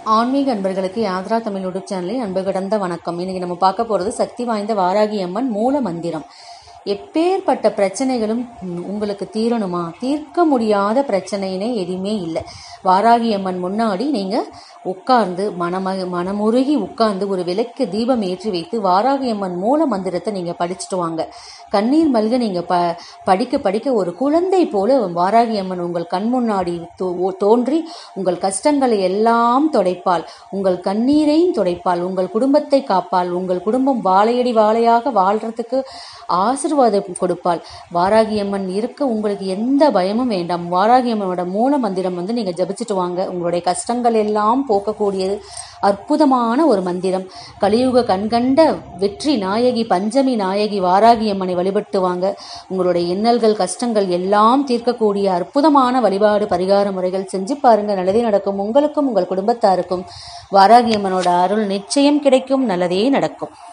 ஆன்மீக அன்பர்களுக்கு யாத்ரா தமிழ் யூடியூப் சேனலில் அன்பு கடந்த வணக்கம் இன்னைக்கு நம்ம பார்க்க போகிறது சக்தி வாய்ந்த வாராகி அம்மன் மூல மந்திரம் எப்பேற்பட்ட பிரச்சனைகளும் ம், உங்களுக்கு தீரணுமா தீர்க்க முடியாத பிரச்சனைனே எதுவுமே இல்லை வாராகி அம்மன் முன்னாடி நீங்கள் உட்கார்ந்து மனம மனமுருகி உட்கார்ந்து ஒரு விளக்கு தீபம் ஏற்றி வைத்து வாராகி அம்மன் மூல மந்திரத்தை நீங்கள் படிச்சுட்டு வாங்க கண்ணீர் மல்க நீங்கள் ப படிக்க படிக்க ஒரு குழந்தை போல வாராகி அம்மன் உங்கள் கண் முன்னாடி தோ- தோன்றி உங்கள் கஷ்டங்களை எல்லாம் துடைப்பாள் உங்கள் கண்ணீரையும் துடைப்பாள் உங்கள் குடும்பத்தை காப்பாள் உங்கள் குடும்பம் வாழையடி வாழையாக வாழ்றதுக்கு ஆசீர்வாதம் கொடுப்பாள் வாராகி அம்மன் இருக்க உங்களுக்கு எந்த பயமும் வேண்டாம் வாராகி அம்மனோட மூல மந்திரம் வந்து நீங்க ஜபிச்சுட்டு வாங்க உங்களுடைய கஷ்டங்கள் எல்லாம் போக்கக்கூடியது அற்புதமான ஒரு மந்திரம் கலியுக கண்கண்ட வெற்றி நாயகி பஞ்சமி நாயகி வாராகி அம்மனை வழிபட்டு வாங்க உங்களுடைய இன்னல்கள் கஷ்டங்கள் எல்லாம் தீர்க்கக்கூடிய அற்புதமான வழிபாடு பரிகார முறைகள் செஞ்சு பாருங்க நல்லதே நடக்கும் உங்களுக்கும் உங்கள் குடும்பத்தாருக்கும் வாராகி அம்மனோட அருள் நிச்சயம் கிடைக்கும் நல்லதே நடக்கும்